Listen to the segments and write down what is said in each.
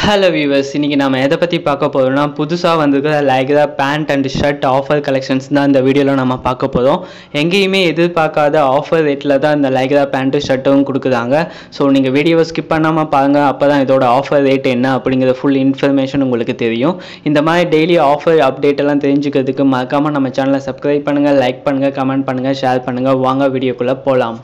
hello viewers இன்றைக்கி நம்ம எதை பற்றி பார்க்க போகிறோம்னா புதுசாக வந்திருக்கிற Lycra pant and shirt offer collections தான் இந்த வீடியோவில் நம்ம பார்க்க போகிறோம் எங்கேயுமே எதிர்பார்க்காத ஆஃபர் ரேட்டில் தான் இந்த லைக்ரா பேண்ட்டு ஷர்ட்டும் கொடுக்குறாங்க ஸோ நீங்கள் வீடியோவை ஸ்கிப் பண்ணாமல் பாருங்கள் அப்போ தான் இதோட ஆஃபர் ரேட் என்ன அப்படிங்கிற ஃபுல் இன்ஃபர்மேஷன் உங்களுக்கு தெரியும் இந்த மாதிரி டெய்லி ஆஃபர் அப்டேட் எல்லாம் தெரிஞ்சுக்கிறதுக்கு மறக்காமல் நம்ம சேனலை சப்ஸ்கிரைப் பண்ணுங்கள் லைக் பண்ணுங்கள் கமெண்ட் பண்ணுங்கள் ஷேர் பண்ணுங்கள் வாங்க வீடியோக்குள்ளே போகலாம்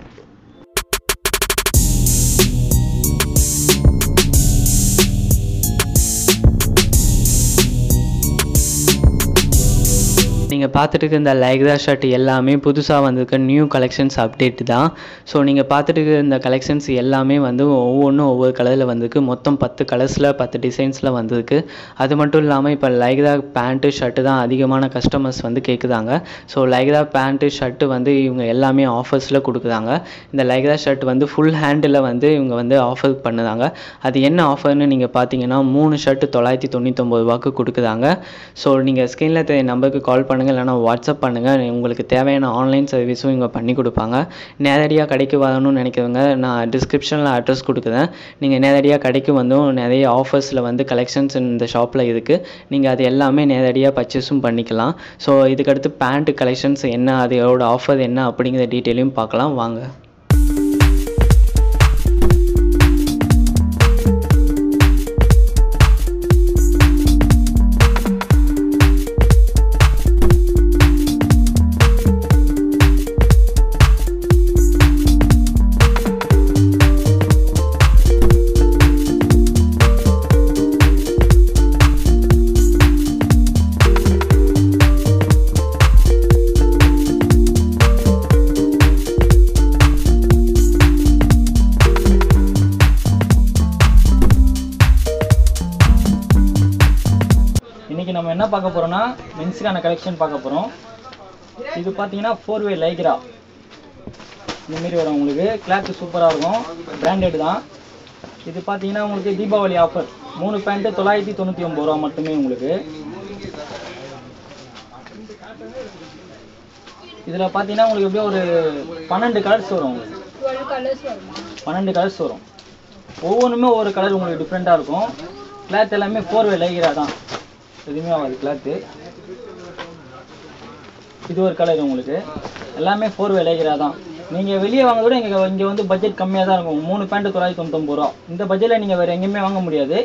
நீங்கள் பார்த்துட்டு இருக்க இந்த லைக்ரா ஷர்ட் எல்லாமே புதுசாக வந்திருக்க நியூ கலெக்ஷன்ஸ் அப்டேட் தான் ஸோ நீங்கள் பார்த்துட்டு இருக்க இந்த கலெக்ஷன்ஸ் எல்லாமே வந்து ஒவ்வொன்றும் ஒவ்வொரு கலரில் வந்திருக்கு மொத்தம் பத்து கலர்ஸில் பத்து டிசைன்ஸில் வந்திருக்கு அது மட்டும் இல்லாமல் இப்போ லைக்ரா பேண்ட்டு ஷர்ட்டு தான் அதிகமான கஸ்டமர்ஸ் வந்து கேட்குறாங்க ஸோ லைக்ரா பேண்ட்டு ஷர்ட்டு வந்து இவங்க எல்லாமே ஆஃபர்ஸில் கொடுக்குறாங்க இந்த லைக்ரா ஷர்ட் வந்து ஃபுல் ஹேண்டில் வந்து இவங்க வந்து ஆஃபர் பண்ணுறாங்க அது என்ன ஆஃபர்னு நீங்கள் பார்த்தீங்கன்னா மூணு ஷர்ட்டு தொள்ளாயிரத்தி தொண்ணூத்தொம்பது ரூபாய்க்கு கொடுக்குறாங்க ஸோ நீங்கள் ஸ்க்ரீனில் தெரிய நம்பருக்கு கால் பண்ணுங்கள் இல்லைனா வாட்ஸ்அப் பண்ணுங்கள் உங்களுக்கு தேவையான ஆன்லைன் சர்வீஸும் இங்கே பண்ணி கொடுப்பாங்க நேரடியாக கடைக்கு வரணும்னு நினைக்கிறவங்க நான் டிஸ்கிரிப்ஷனில் அட்ரஸ் கொடுக்குறேன் நீங்கள் நேரடியாக கடைக்கு வந்தும் நிறைய ஆஃபர்ஸில் வந்து கலெக்ஷன்ஸ் இந்த ஷாப்பில் இருக்குது நீங்கள் அது எல்லாமே நேரடியாக பர்ச்சேஸும் பண்ணிக்கலாம் ஸோ இதுக்கடுத்து பேண்ட் கலெக்ஷன்ஸ் என்ன அதோட ஆஃபர் என்ன அப்படிங்கிற டீட்டெயிலையும் பார்க்கலாம் வாங்க இன்னைக்கு நம்ம என்ன பார்க்க போறோம்னா மென்ஸுக்கான கலெக்ஷன் பார்க்க போறோம் இது பார்த்தீங்கன்னா ஃபோர் வே லைக்ரா இந்த மாதிரி வரும் உங்களுக்கு கிளாத் சூப்பராக இருக்கும் பிராண்டட் தான் இது பார்த்தீங்கன்னா உங்களுக்கு தீபாவளி ஆஃபர் மூணு பேண்ட்டு தொள்ளாயிரத்தி தொண்ணூற்றி ஒம்பது ரூபா மட்டுமே உங்களுக்கு இதில் பார்த்தீங்கன்னா உங்களுக்கு எப்படியும் ஒரு பன்னெண்டு கலர்ஸ் வரும் உங்களுக்கு டுவெல் கலர்ஸ் வருமா பன்னெண்டு கலர்ஸ் வரும் ஒவ்வொன்றுமே ஒவ்வொரு கலர் உங்களுக்கு டிஃப்ரெண்ட்டாக இருக்கும் கிளாத் எல்லாமே ஃபோர் வே லைக்ரா தான் எதுவுமே ஆகாது கிளாத்து இது ஒரு கலர் உங்களுக்கு எல்லாமே ஃபோர் வே லைக்ரா தான் நீங்கள் வெளியே வாங்குறத விட இங்கே இங்கே வந்து பட்ஜெட் கம்மியாக தான் இருக்கும் மூணு பேண்ட்டு தொள்ளாயிரத்தி தொண்ணூத்தொம்பது ரூபா இந்த பட்ஜெட்டில் நீங்கள் வேறு எங்கேயுமே வாங்க முடியாது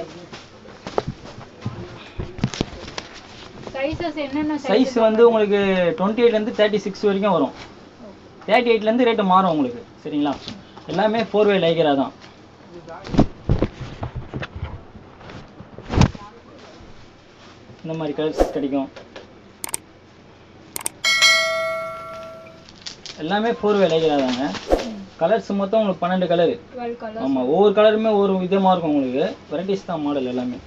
சைஸஸ் என்னென்ன சைஸ் வந்து உங்களுக்கு டுவெண்ட்டி எயிட்லேருந்து தேர்ட்டி சிக்ஸ் வரைக்கும் வரும் தேர்ட்டி எயிட்லேருந்து ரேட்டு மாறும் உங்களுக்கு சரிங்களா எல்லாமே ஃபோர் வே லைக்ரா தான் இந்த மாதிரி கலர்ஸ் கிடைக்கும் எல்லாமே ஃபோர் வே லைக்ரா தாங்க கலர்ஸ் மொத்தம் உங்களுக்கு பன்னெண்டு கலரு டுவெல் கலர்ஸ் ஆமாம் ஒவ்வொரு கலருமே ஒரு விதமாக இருக்கும் உங்களுக்கு வெரைட்டிஸ் தான் மாடல் எல்லாமே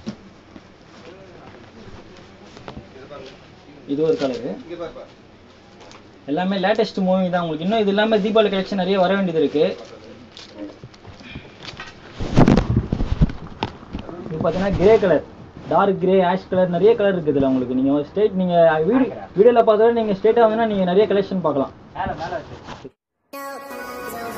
இது ஒரு கலரு எல்லாமே லேட்டஸ்ட் மூவி தான் உங்களுக்கு இன்னும் இது இல்லாமல் தீபாவளி கலெக்ஷன் நிறைய வர வேண்டியது இருக்கு இது பார்த்தீங்கன்னா grey colour dark grey ash colour நிறைய கலர் இருக்குது இதில் உங்களுக்கு நீங்கள் ஸ்டேட் நீங்கள் வீடியோ வீடியோவில் பார்த்தோட நீங்கள் ஸ்டேட்டாக வந்தீங்கன்னா நீங்கள் நிறைய கலெக்ஷன் பார்க்கலாம்